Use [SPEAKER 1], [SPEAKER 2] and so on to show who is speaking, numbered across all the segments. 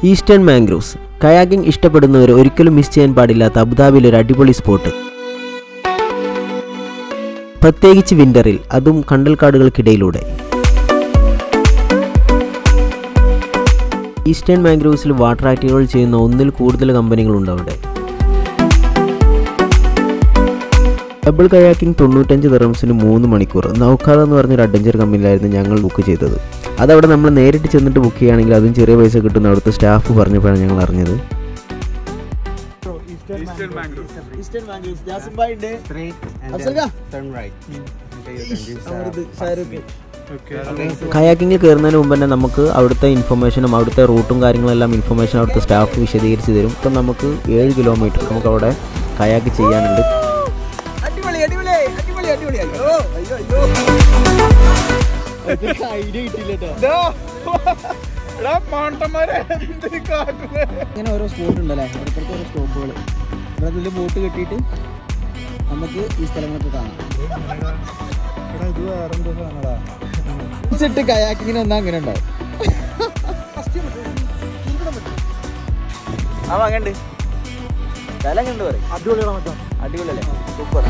[SPEAKER 1] Eastern mangroves kayaking ഇഷ്ടപ്പെടുന്നവർ ഒരിക്കലും miss ചെയ്യാൻ പാടില്ലാത്ത അബുദാബിയിലെ ഒരു അടിപൊളി സ്പോട്ട് പ്രത്യേകിച്ച് വിന്ററിൽ അതും കണ്ടൽക്കാടുകൾക്കിടയിലൂടെ ഈസ്റ്റേൺ മാംഗ്രൂവ്സിൽ വാട്ടർ ആക്ടിവിറ്റികൾ ചെയ്യുന്ന ഒന്നിൽ കൂടുതൽ കമ്പനികളുണ്ട് അവിടെ ഡബിൾ കയാക്കിംഗ് തൊണ്ണൂറ്റഞ്ച് ദിറംസിന് മൂന്ന് മണിക്കൂർ നൗക്കാത എന്ന് പറഞ്ഞൊരു അഡ്വഞ്ചർ കമ്പനിയിലായിരുന്നു ഞങ്ങൾ ബുക്ക് ചെയ്തത് അതവിടെ നമ്മൾ നേരിട്ട് ചെന്നിട്ട് ബുക്ക് ചെയ്യുകയാണെങ്കിൽ അതും ചെറിയ പൈസ കിട്ടുന്ന അവിടുത്തെ സ്റ്റാഫ് പറഞ്ഞപ്പോഴാണ് ഞങ്ങൾ അറിഞ്ഞത്
[SPEAKER 2] Eastern mangroves.
[SPEAKER 3] Eastern mangroves Jasim bhai ഉണ്ട്
[SPEAKER 4] Straight and
[SPEAKER 3] Afzal
[SPEAKER 4] then
[SPEAKER 3] ka?
[SPEAKER 4] turn right. Okay, you can use, uh,
[SPEAKER 3] അമൃത് ഷാരൂഖ്
[SPEAKER 1] കയാക്കിങ്ങിൽ കയറുന്നതിന് മുമ്പ് തന്നെ നമുക്ക് അവിടുത്തെ ഇൻഫർമേഷനും അവിടുത്തെ റൂട്ടും കാര്യങ്ങളെല്ലാം ഇൻഫർമേഷൻ അവിടുത്തെ സ്റ്റാഫ് വിശദീകരിച്ച് തരും ഇപ്പം നമുക്ക് ഏഴ് കിലോമീറ്റർ നമുക്ക് അവിടെ കയാക്ക് ചെയ്യാനുണ്ട്
[SPEAKER 3] അടിപൊളി അടിപൊളി അടിപൊളി അടിപൊളി അയ്യോ അയ്യോ അയ്യോ ഐഡിയ കിട്ടില്ല
[SPEAKER 2] എടാ മാണ്ടന്മാരെ എന്തിന് കാട്ടുന്നെ?
[SPEAKER 3] ഇങ്ങനെ ഓരോ സ്പോട്ട് ഉണ്ടല്ലേ ഇടയ്ക്കിടയ്ക്ക് ഓരോ സ്റ്റോപ്പുകൾ ഇവിടെ അതിൽ ബോട്ട് കെട്ടിയിട്ട് നമുക്ക് ഈ സ്ഥലങ്ങളൊക്കെ കാണാം
[SPEAKER 2] എടാ, ഇത് വേറെന്തോ സാധനടാ.
[SPEAKER 3] ഇട്ട് കയാക്കിങ്ങിന് ഒന്നും അങ്ങനെ ഉണ്ടാവും ആ വാങ്ങണ്ട് വില കണ്ട് പറയും
[SPEAKER 2] അടിപൊളിയാടാ മച്ചാ.
[SPEAKER 3] അടിപൊളിയല്ലേ സൂപ്പർ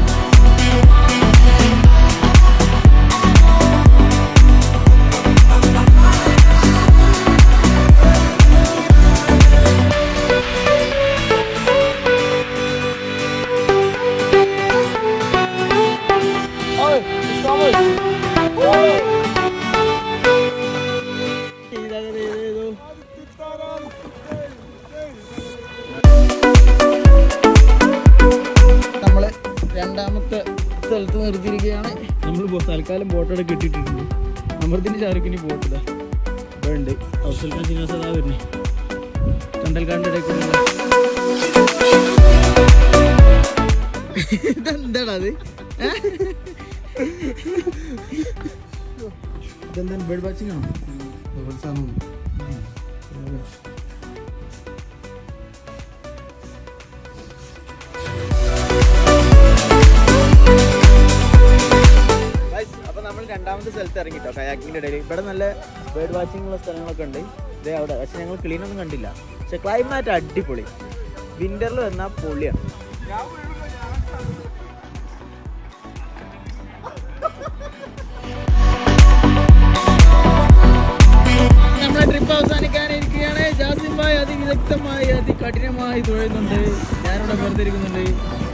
[SPEAKER 3] നമ്മള് രണ്ടാമത്തെ സ്ഥലത്ത് നിർത്തിയിരിക്കുകയാണ് നമ്മൾ തൽക്കാലം ബോട്ടോടെ കെട്ടിയിട്ടുണ്ട് അമൃതിന് ഷാരൂഖിന് ബോട്ടില്ല ഇവിടെ ഉണ്ട് അഫ്സൽ ഖാൻ സിനിമാസ് അതാ വരുന്നേ കണ്ടൽക്കാടിന്റെ ഇടയിൽ കൂടെ ഇതെന്താടാ അത് ഇതെന്താണ് ബേർഡ് വാച്ചിങ് ആണോ അപ്പൊ നമ്മൾ രണ്ടാമത്തെ സ്ഥലത്ത് ഇറങ്ങിട്ടോ കയാക്കിന്റെ ഇടയിൽ ഇവിടെ നല്ല ബേർഡ് വാച്ചിങ് ഉള്ള സ്ഥലങ്ങളൊക്കെ ഉണ്ട് ഇതേ അവിടെ പക്ഷെ ഞങ്ങൾ ക്ലീൻ ഒന്നും കണ്ടില്ല പക്ഷെ ക്ലൈമാറ്റ് അടിപൊളി വിന്ററിൽ വന്നാൽ പൊളിയാണ് നമ്മുടെ ട്രിപ്പ് അവസാനിക്കാനിരിക്കുകയാണ് ജാസിം ഭായ് അതിവിദഗ്ധമായി അതികഠിനമായി തുഴയുന്നുണ്ട് ഞാനിവിടെ വെറുതെ ഇരിക്കുന്നുണ്ട്